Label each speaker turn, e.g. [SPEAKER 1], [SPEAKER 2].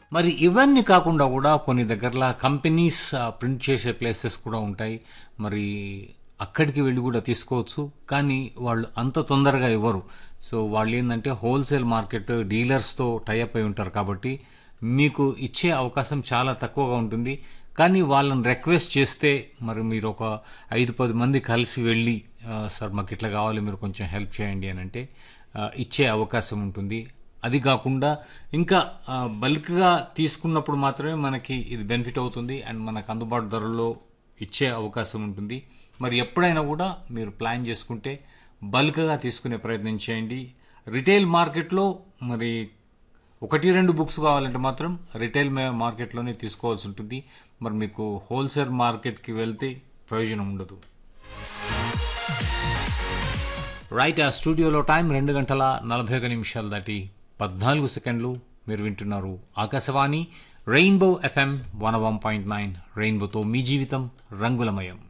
[SPEAKER 1] మరి ఇవన్నీ కాకుండా కూడా కొన్ని దగ్గరలో కంపెనీస్ ప్రింట్ చేసే ప్లేసెస్ కూడా ఉంటాయి మరి అక్కడికి వెళ్ళి కూడా తీసుకోవచ్చు కానీ వాళ్ళు అంత తొందరగా ఇవ్వరు సో వాళ్ళు ఏంటంటే హోల్సేల్ మార్కెట్ డీలర్స్తో టైఅప్ అయి ఉంటారు కాబట్టి మీకు ఇచ్చే అవకాశం చాలా తక్కువగా ఉంటుంది కానీ వాళ్ళని రిక్వెస్ట్ చేస్తే మరి మీరు ఒక ఐదు పది మంది కలిసి వెళ్ళి "ఆ, సార్ మాకు ఇట్లా కావాలి మీరు కొంచెం హెల్ప్ చేయండి అని అంటే ఆ, ఇచ్చే అవకాశం ఉంటుంది అది కాకుండా ఇంకా ఆ, బల్క్గా తీసుకున్నప్పుడు మాత్రమే మనకి ఇది బెనిఫిట్ అవుతుంది అండ్ మనకు అందుబాటు ధరల్లో ఇచ్చే అవకాశం ఉంటుంది మరి ఎప్పుడైనా కూడా మీరు ప్లాన్ చేసుకుంటే బల్క్గా తీసుకునే ప్రయత్నం చేయండి రిటైల్ మార్కెట్లో మరి ఒకటి రెండు బుక్స్ కావాలంటే మాత్రం రిటైల్ మే- మార్కెట్లోనే తీసుకోవాల్సి ఉంటుంది మరి మీకు హోల్సేల్ మార్కెట్కి వెళ్తే ప్రయోజనం ఉండదు రైట్ ఆ స్టూడియోలో టైం రెండు గంటల నలభై ఒక నిమిషాలు దాటి పద్నాలుగు సెకండ్లు మీరు వింటున్నారు Akashvani rainbow FM one one point nine రెయిన్బోతో మీ జీవితం రంగులమయం